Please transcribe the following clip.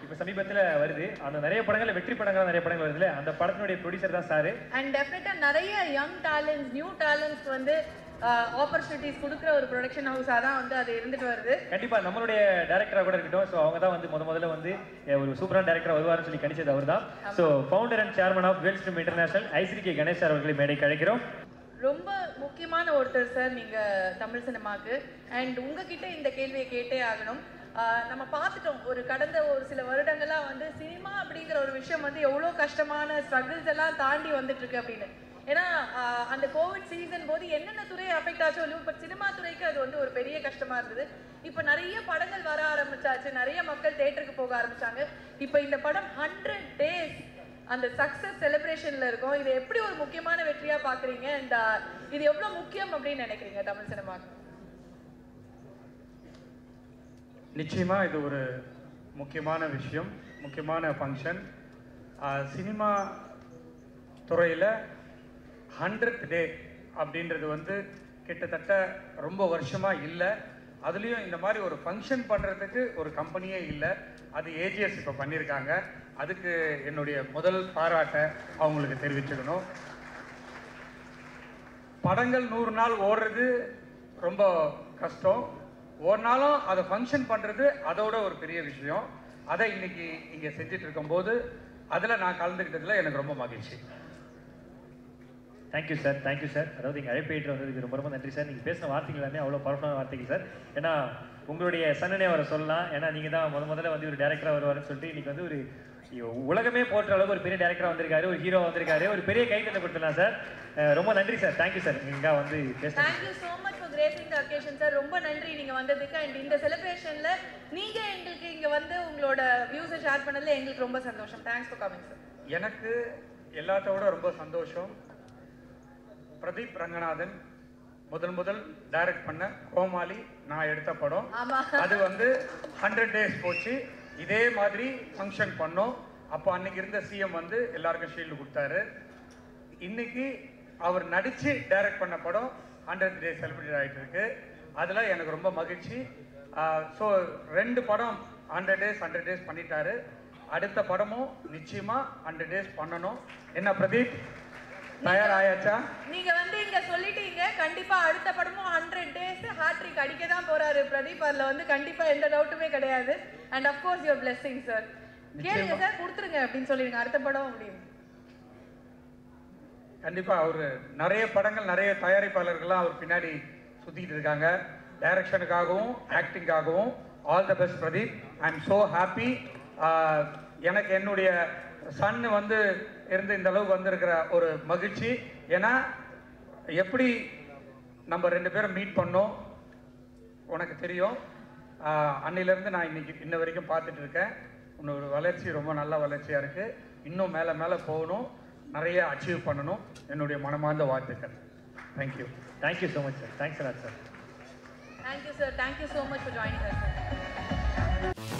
இப்போ சமீபத்துல வருது அந்த நிறைய படங்கள்ல வெற்றி படங்கள் நிறைய படங்கள் வருதுல்ல அந்த படத்தினுடைய ப்ரொடியூசர் தான் சாரு அண்ட் டெஃபினட்டா நிறைய யங் டேலண்ட்ஸ் நியூ டேலண்ட்ஸ்க்கு வந்து ஆப்பர்ச்சுனிட்டிஸ் கொடுக்குற ஒரு ப்ரொடக்ஷன் ஹவுஸாக தான் வந்து அது இருந்துட்டு வருது கண்டிப்பா நம்மளுடைய டேரக்டரா கூட இருக்கட்டும் ஸோ அவங்க தான் வந்து முத முதல்ல வந்து அஹ், ஒரு சூப்பரான டேரக்டர் வருவார்னு சொல்லி கணிச்சது அவர் தான் so founder and chairman of Vel stream international Ishari K Ganesh sir அவர்களை மேடைக்கு அழைக்கிறோம் ரொம்ப முக்கியமான ஒருத்தர் சார் நீங்க தமிழ் சினிமாக்கு அண்ட் உங்ககிட்ட இந்த கேள்வியை கேட்டே ஆகணும் ஆஹ் நம்ம பார்த்துட்டோம் ஒரு கடந்த ஒரு சில வருடங்களா வந்து சினிமா அப்படிங்கிற ஒரு விஷயம் வந்து எவ்வளோ கஷ்டமான ஸ்ட்ரகிள்ஸ் எல்லாம் தாண்டி வந்துட்டு இருக்கு அப்படின்னு ஏன்னா ஆஹ் அந்த கோவிட் சீசன் போது என்னென்ன துறை அஃபெக்ட் ஆச்சோ இல்லையோ பட் சினிமா துறைக்கு அது வந்து ஒரு பெரிய கஷ்டமா இருந்தது இப்போ நிறைய படங்கள் வர ஆரம்பிச்சாச்சு நிறைய மக்கள் தேட்டருக்கு போக ஆரம்பிச்சாங்க இப்போ இந்த படம் ஹண்ட்ரட் டேஸ் அந்த சக்சஸ் செலிப்ரேஷன்ல இருக்கும் இது எப்படி ஒரு முக்கியமான வெற்றியா பாக்குறீங்க அண்ட் இது எவ்வளவு முக்கியம் அப்படின்னு நினைக்கிறீங்க தமிழ் சினிமாக்கு நிச்சயமா இது ஒரு முக்கியமான விஷயம் முக்கியமான ஃபங்க்ஷன் சினிமா துறையில் ஹண்ட்ரட் டே அப்படின்றது வந்து கிட்டத்தட்ட ரொம்ப வருஷமாக இல்லை அதுலேயும் இந்த மாதிரி ஒரு ஃபங்க்ஷன் பண்ணுறதுக்கு ஒரு கம்பெனியே இல்லை அது ஏஜிஎஸ் இப்போ பண்ணியிருக்காங்க அதுக்கு என்னுடைய முதல் பாராட்டை அவங்களுக்கு தெரிவிச்சுக்கணும் படங்கள் நூறு நாள் ஓடுறது ரொம்ப கஷ்டம் ஒரு நாளும் அதை ஃபங்க்ஷன் பண்ணுறது அதோட ஒரு பெரிய விஷயம் அதை இன்னைக்கு இங்கே செஞ்சுட்டு இருக்கும்போது அதில் நான் கலந்துக்கிட்டதில் எனக்கு ரொம்ப மகிழ்ச்சி தேங்க்யூ சார் தேங்க்யூ சார் அதாவது இங்கே அழைப்பேற்று வந்ததுக்கு ரொம்ப ரொம்ப நன்றி சார் நீங்கள் பேசின வார்த்தைகள் எல்லாமே அவ்வளோ பவர்ஃபுல்லான வார்த்தைகள் சார் ஏன்னா உங்களுடைய சன்னனே அவரை சொல்லலாம் ஏன்னா நீங்கள் தான் முத முதல்ல வந்து ஒரு டேரக்டராக வருவாருன்னு சொல்லிட்டு இன்னைக்கு வந்து ஒரு உலகமே போற்ற அளவுக்கு ஒரு பெரிய டேரக்டராக வந்திருக்காரு ஒரு ஹீரோ வந்திருக்காரு ஒரு பெரிய கைத்தட்டை கொடுத்துலாம் சார் அஹ் ரொம்ப நன்றி சார் தேங்க்யூ சார் இங்கே வந்து பேசுகிறேன் thank you so much for gracing the occasion sir ரொம்ப நன்றி நீங்க வந்ததுக்கு அண்ட் இந்த செலிப்ரேஷன்ல நீங்க எங்களுக்கு இங்க வந்து உங்களோட வியூஸை ஷேர் பண்ணதுல எங்களுக்கு ரொம்ப சந்தோஷம் தேங்க்ஸ் ஃபார் கமிங் சார் எனக்கு எல்லாத்தோட ரொம்ப சந்தோஷம் பிரதீப் ரங்கநாதன் முதல் முதல் டைரக்ட் பண்ண கோமாளி நான் எடுத்த படம் ஆமா அது வந்து ஹண்ட்ரட் டேஸ் போச்சு இதே மாதிரி ஃபங்க்ஷன் பண்ணோம் அப்போ அன்னைக்கு இருந்த சிஎம் வந்து எல்லாருக்கும் ஷீல்டு கொடுத்தாரு இன்னைக்கு அவர் நடிச்சு டைரக்ட் பண்ண படம் ஹண்ட்ரட் டேஸ் செலிப்ரேட் ஆகிட்டு இருக்கு அதில் எனக்கு ரொம்ப மகிழ்ச்சி ஸோ ரெண்டு படம் ஹண்ட்ரட் டேஸ் ஹண்ட்ரட் டேஸ் பண்ணிட்டாரு அடுத்த படமும் நிச்சயமா ஹண்ட்ரட் டேஸ் பண்ணணும் என்ன பிரதீப் தயார் ஆயாச்சா நீங்க வந்து இங்க சொல்லிட்டீங்க கண்டிப்பா அடுத்த படமும் ஹண்ட்ரட் டேஸ் ஹாட்ரிக் அடிக்க தான் போறாரு பிரதீப் அதுல வந்து கண்டிப்பா எந்த டவுட்டுமே கிடையாது and of course your blessing sir கேளுங்க சார் கொடுத்துருங்க அப்படின்னு சொல்லிடுங்க அடுத்த படம் அப்படின்னு கண்டிப்பா அவர் நிறைய படங்கள் நிறைய தயாரிப்பாளர்கள்லாம் அவர் பின்னாடி சுத்திட்டு இருக்காங்க டைரக்ஷனுக்காகவும் ஆக்டிங்காகவும் all the best Pradeep I am so happy எனக்கு என்னுடைய சன் வந்து இருந்து இந்த அளவுக்கு வந்திருக்கிற ஒரு மகிழ்ச்சி ஏன்னா எப்படி நம்ம ரெண்டு பேரும் மீட் பண்ணோம் உனக்கு தெரியும் ஆஹ் அன்னையிலேருந்து நான் இன்னைக்கு இன்ன வரைக்கும் பார்த்துட்டு இருக்கேன் உன்னோட வளர்ச்சி ரொம்ப நல்ல வளர்ச்சியாக இருக்குது இன்னும் மேலே மேலே போகணும் நிறைய அச்சீவ் பண்ணணும் என்னுடைய மனமார்ந்த வாழ்த்துக்கள் thank you thank you so much sir thanks sir thank you sir thank you so much for joining sir